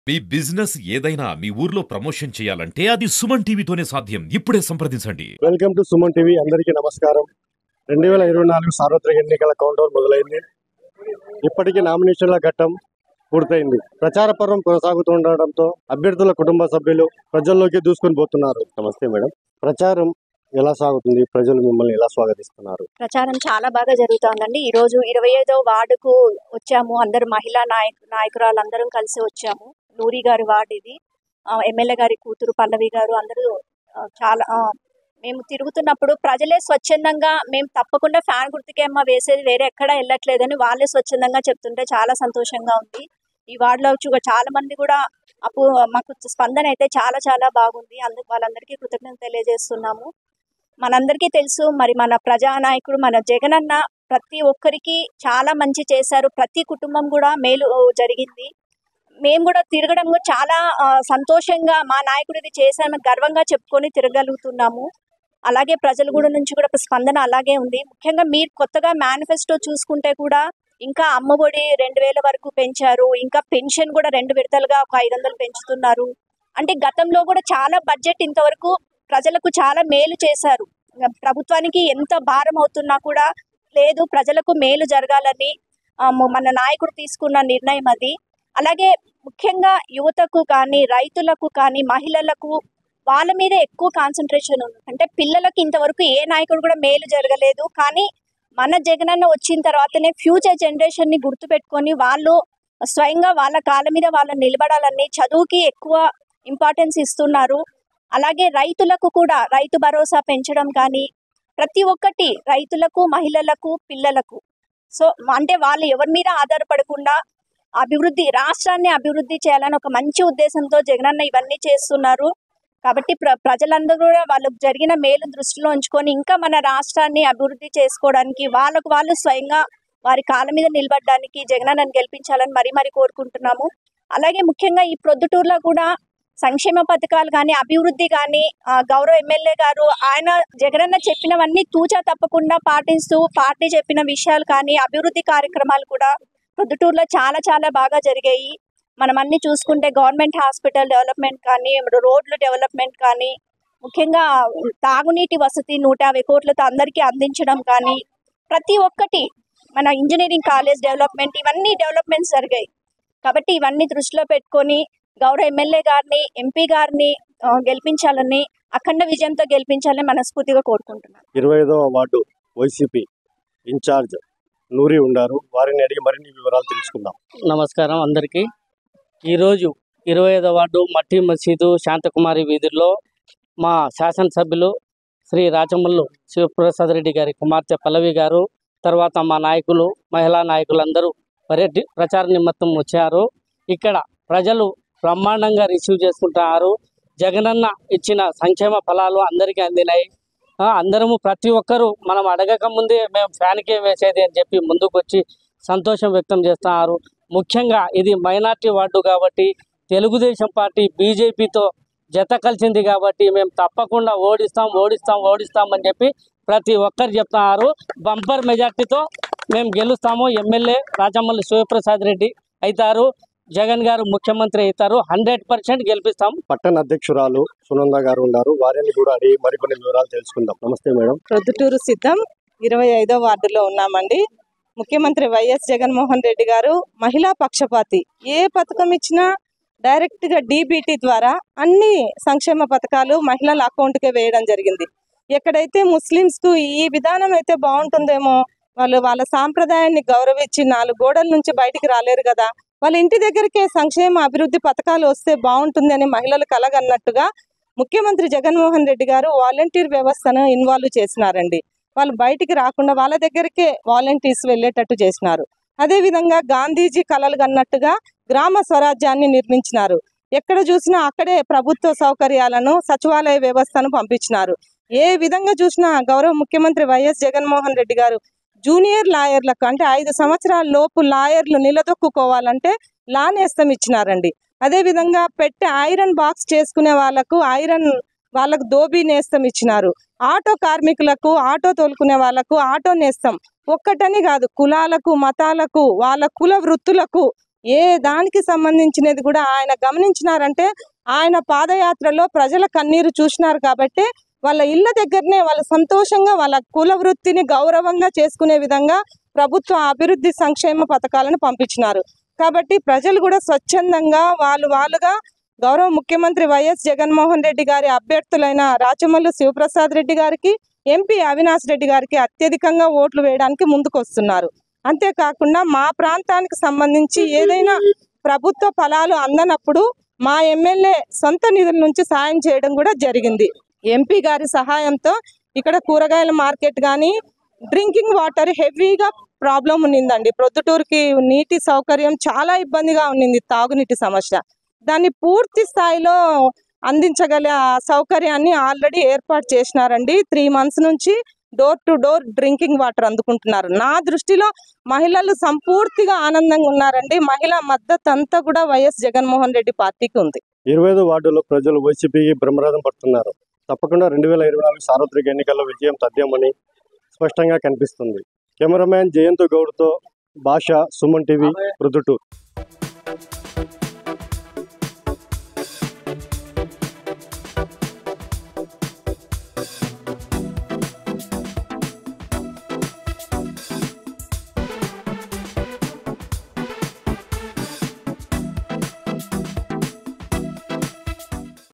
మీ business ఏదైనా మీ ఊర్లో promotion చేయాలంటే అది సుమన్ టీవీతోనే సాధ్యం ఇప్పుడే సంప్రదించండి వెల్కమ్ టు సుమన్ టీవీ అందరికీ నమస్కారం రెండు వేల ఇరవై నాలుగు సార్వత్రిక ఎన్నికల కౌంటర్ మొదలైంది ఇప్పటికీ నామినేషన్ల ఘట్టం పూర్తయింది ప్రచార పర్వం కొనసాగుతుండటంతో అభ్యర్థుల కుటుంబ సభ్యులు ప్రజల్లోకి దూసుకొని పోతున్నారు నమస్తే మేడం ప్రచారం ఎలా సాగుతుంది ప్రజలు మిమ్మల్ని ఎలా స్వాగతిస్తున్నారు ప్రచారం చాలా బాగా జరుగుతోందండి ఈ రోజు ఇరవై ఐదో వార్డుకు వచ్చాము అందరు మహిళా నాయక నాయకురాలు అందరం కలిసి వచ్చాము నూరి గారి వార్డు ఇది ఆ, ఎమ్మెల్యే గారి కూతురు పల్లవి గారు అందరూ ఆ, చాలా ఆ, మేము తిరుగుతున్నప్పుడు ప్రజలే స్వచ్ఛందంగా మేము తప్పకుండా ఫ్యాన్ గుర్తుకేమో వేసేది వేరే ఎక్కడా వెళ్ళట్లేదని వాళ్ళే స్వచ్ఛందంగా చెప్తుంటే చాలా సంతోషంగా ఉంది ఈ వార్డులో చూ- చాలా మంది కూడా అప్పు మాకు స్పందన అయితే చాలా చాలా బాగుంది అందుకు వాళ్ళందరికీ కృతజ్ఞత తెలియజేస్తున్నాము మనందరికీ తెలుసు మరి మన ప్రజానాయకుడు మన జగనన్న ప్రతి ఒక్కరికి చాలా మంచి చేశారు ప్రతి కుటుంబం కూడా మేలు జరిగింది మేము కూడా తిరగడం కూడా చాలా ఆ, సంతోషంగా మా నాయకుడు ఇది చేశామని గర్వంగా చెప్పుకొని తిరగలుగుతున్నాము అలాగే ప్రజల కూడా నుంచి కూడా స్పందన అలాగే ఉంది ముఖ్యంగా మీరు కొత్తగా మేనిఫెస్టో చూసుకుంటే కూడా ఇంకా అమ్మఒడి రెండు వేల వరకు పెంచారు ఇంకా పెన్షన్ కూడా రెండు విడతలుగా ఒక ఐదు వందలు పెంచుతున్నారు అంటే గతంలో కూడా చాలా బడ్జెట్ ఇంతవరకు ప్రజలకు చాలా మేలు చేశారు ఇంకా ప్రభుత్వానికి ఎంత భారం అవుతున్నా కూడా లేదు ప్రజలకు మేలు జరగాలని ఆ, మ- మన నాయకుడు తీసుకున్న నిర్ణయం అది అలాగే ముఖ్యంగా యువతకు కానీ రైతులకు కానీ మహిళలకు వాళ్ళ మీద ఎక్కువ కాన్సన్ట్రేషన్ ఉంది అంటే పిల్లలకి ఇంతవరకు ఏ నాయకుడు కూడా మేలు జరగలేదు కానీ మన జగనన్న వచ్చిన తర్వాతనే ఫ్యూచర్ జనరేషన్ ని గుర్తుపెట్టుకొని వాళ్ళు స్వయంగా వాళ్ళ కాళ్ళ మీద వాళ్ళు నిలబడాలని చదువుకి ఎక్కువ ఇంపార్టెన్స్ ఇస్తున్నారు అలాగే రైతులకు కూడా రైతు భరోసా పెంచడం కానీ ప్రతి ఒక్కటి రైతులకు మహిళలకు పిల్లలకు సో అంటే వాళ్ళు ఎవరి మీద ఆధారపడకుండా అభివృద్ధి రాష్ట్రాన్ని అభివృద్ధి చేయాలని ఒక మంచి ఉద్దేశంతో జగనన్న ఇవన్నీ చేస్తున్నారు కాబట్టి ప్ర ప్రజలందరూ కూడా వాళ్ళకు జరిగిన మేలు దృష్టిలో ఉంచుకొని ఇంకా మన రాష్ట్రాన్ని అభివృద్ధి చేసుకోవడానికి వాళ్ళకు వాళ్ళు స్వయంగా వారి కాళ్ళ మీద నిలబడడానికి జగనన్నను గెలిపించాలని మరీ మరీ కోరుకుంటున్నాము అలాగే ముఖ్యంగా ఈ ప్రొద్దుటూరులో కూడా సంక్షేమ పథకాలు కానీ అభివృద్ధి కానీ ఆ, గౌరవ ఎమ్మెల్యే గారు ఆయన జగనన్న చెప్పినవన్నీ తూచా తప్పకుండా పాటిస్తూ పార్టీ చెప్పిన విషయాలు కానీ అభివృద్ధి కార్యక్రమాలు కూడా ప్రొద్దుటూరులో చాలా చాలా బాగా జరిగాయి మనం అన్ని చూసుకుంటే గవర్నమెంట్ హాస్పిటల్ డెవలప్మెంట్ కానీ రోడ్లు డెవలప్మెంట్ కానీ ముఖ్యంగా తాగునీటి వసతి నూట యాభై కోట్లతో అందరికీ అందించడం కానీ ప్రతి ఒక్కటి మన ఇంజనీరింగ్ కాలేజ్ డెవలప్మెంట్ ఇవన్నీ డెవలప్మెంట్స్ జరిగాయి కాబట్టి ఇవన్నీ దృష్టిలో పెట్టుకొని గౌరవ ఎమ్మెల్యే గారిని ఎంపీ గారిని ఆ, గెలిపించాలని అఖండ విజయంతో గెలిపించాలని మనస్ఫూర్తిగా కోరుకుంటున్నాను ఇరవై ఐదవ వార్డు వైసీపీ ఇన్ఛార్జ్ నూరి ఉండారు వారిని అడిగి మరిన్ని వివరాలు తెలుసుకుందాం నమస్కారం అందరికీ ఈరోజు ఇరవై ఐదో వార్డు మట్టి మసీదు శాంతకుమారి వీధుల్లో మా శాసనసభ్యులు శ్రీ రాజమల్లు శివప్రసాద్ రెడ్డి గారి కుమార్తె పల్లవి గారు తర్వాత మా నాయకులు మహిళా నాయకులందరూ పర్యటి ప్రచార నిమిత్తం వచ్చారు ఇక్కడ ప్రజలు బ్రహ్మాండంగా రిసీవ్ చేసుకుంటున్నారు జగనన్న ఇచ్చిన సంక్షేమ ఫలాలు అందరికీ అందినాయి ఆ, అందరము ప్రతి ఒక్కరూ మనం అడగక ముందే మేము ఫ్యాన్కే వేసేది అని చెప్పి ముందుకు వచ్చి సంతోషం వ్యక్తం చేస్తున్నారు ముఖ్యంగా ఇది మైనార్టీ వార్డు కాబట్టి తెలుగుదేశం పార్టీ బీజేపీతో జత కలిసింది కాబట్టి మేము తప్పకుండా ఓడిస్తాం ఓడిస్తాం ఓడిస్తాం అని చెప్పి ప్రతి ఒక్కరు చెప్తున్నారు బంపర్ మెజార్టీతో మేము గెలుస్తాము ఎమ్మెల్యే రాజమల్లి శివప్రసాద్ రెడ్డి అవుతారు జగన్ గారు ముఖ్యమంత్రి అవుతారు హండ్రెడ్ పర్సెంట్ గెలిపిస్తాం పట్టణ అధ్యక్షురాలు సునంద గారు ఉన్నారు వారిని కూడా అడిగి మరికొన్ని వివరాలు తెలుసుకుందాం నమస్తే మేడం ప్రొద్దుటూరు సిద్ధం ఇరవై ఐదో వార్డులో ఉన్నామండి ముఖ్యమంత్రి వైఎస్ జగన్మోహన్ రెడ్డి గారు మహిళా పక్షపాతి ఏ పథకం ఇచ్చినా డైరెక్ట్ గా డీబీటీ ద్వారా అన్ని సంక్షేమ పథకాలు మహిళల అకౌంట్కే వేయడం జరిగింది ఎక్కడైతే ముస్లిమ్స్ కు ఈ విధానం అయితే బాగుంటుందేమో వాళ్ళు వాళ్ళ సాంప్రదాయాన్ని గౌరవించి నాలుగు గోడల నుంచి బయటికి రాలేరు కదా వాళ్ళ ఇంటి దగ్గరికే సంక్షేమ అభివృద్ధి పథకాలు వస్తే బాగుంటుంది అని మహిళలు కలగన్నట్టుగా ముఖ్యమంత్రి జగన్మోహన్ రెడ్డి గారు వాలంటీర్ వ్యవస్థను ఇన్వాల్వ్ చేసినారండి వాళ్ళు బయటికి రాకుండా వాళ్ళ దగ్గరికే వాలంటీర్స్ వెళ్ళేటట్టు చేసినారు అదే విధంగా గాంధీజీ కలలు కన్నట్టుగా గ్రామ స్వరాజ్యాన్ని నిర్మించినారు ఎక్కడ చూసినా అక్కడే ప్రభుత్వ సౌకర్యాలను సచివాలయ వ్యవస్థను పంపించినారు ఏ విధంగా చూసినా గౌరవ ముఖ్యమంత్రి వైఎస్ జగన్మోహన్ రెడ్డి గారు జూనియర్ లాయర్లకు అంటే ఐదు సంవత్సరాల లోపు లాయర్లు నిలదొక్కుకోవాలంటే లా నేస్తం ఇచ్చినారండి అదే విధంగా పెట్టే ఐరన్ బాక్స్ చేసుకునే వాళ్ళకు ఐరన్ వాళ్ళకు దోబీ నేస్తం ఇచ్చినారు ఆటో కార్మికులకు ఆటో తోలుకునే వాళ్ళకు ఆటో నేస్తం ఒక్కటని కాదు కులాలకు మతాలకు వాళ్ళ కుల వృత్తులకు ఏ దానికి సంబంధించినది కూడా ఆయన గమనించినారంటే ఆయన పాదయాత్రలో ప్రజల కన్నీరు చూసినారు కాబట్టి వాళ్ళ ఇళ్ళ దగ్గరనే వాళ్ళ సంతోషంగా వాళ్ళ కుల వృత్తిని గౌరవంగా చేసుకునే విధంగా ప్రభుత్వ అభివృద్ధి సంక్షేమ పథకాలను పంపించినారు కాబట్టి ప్రజలు కూడా స్వచ్ఛందంగా వాళ్ళు వాళ్ళుగా గౌరవ ముఖ్యమంత్రి వైఎస్ జగన్మోహన్ రెడ్డి గారి అభ్యర్థులైన రాచమల్లు శివప్రసాద్ రెడ్డి గారికి ఎంపీ అవినాష్ రెడ్డి గారికి అత్యధికంగా ఓట్లు వేయడానికి ముందుకు వస్తున్నారు అంతేకాకుండా మా ప్రాంతానికి సంబంధించి ఏదైనా ప్రభుత్వ ఫలాలు అందనప్పుడు మా ఎమ్మెల్యే సొంత నిధుల నుంచి సాయం చేయడం కూడా జరిగింది ఎంపీ గారి సహాయంతో ఇక్కడ కూరగాయల మార్కెట్ కానీ డ్రింకింగ్ వాటర్ హెవీగా ప్రాబ్లం ఉన్నిందండి ప్రొద్దుటూరుకి నీటి సౌకర్యం చాలా ఇబ్బందిగా ఉన్నింది తాగునీటి సమస్య దాన్ని పూర్తి స్థాయిలో అందించగల సౌకర్యాన్ని ఆల్రెడీ ఏర్పాటు చేసినారండి త్రీ మంత్స్ నుంచి door to door drinking water అందుకుంటున్నారు నా దృష్టిలో మహిళలు సంపూర్తిగా ఆనందంగా ఉన్నారండి మహిళా మద్దతు అంతా కూడా వైఎస్ జగన్మోహన్ రెడ్డి పార్టీకి ఉంది ఇరవై ఐదు వార్డులో ప్రజలు వైసీపీకి బ్రహ్మరథం పడుతున్నారు తప్పకుండా రెండు వేల ఇరవై నాలుగు సార్వత్రిక ఎన్నికల్లో విజయం తథ్యమని స్పష్టంగా కనిపిస్తుంది కెమెరామ్యాన్ జయంత్ గౌడ్తో భాష సుమన్ టీవీ ప్రొద్దుటూరు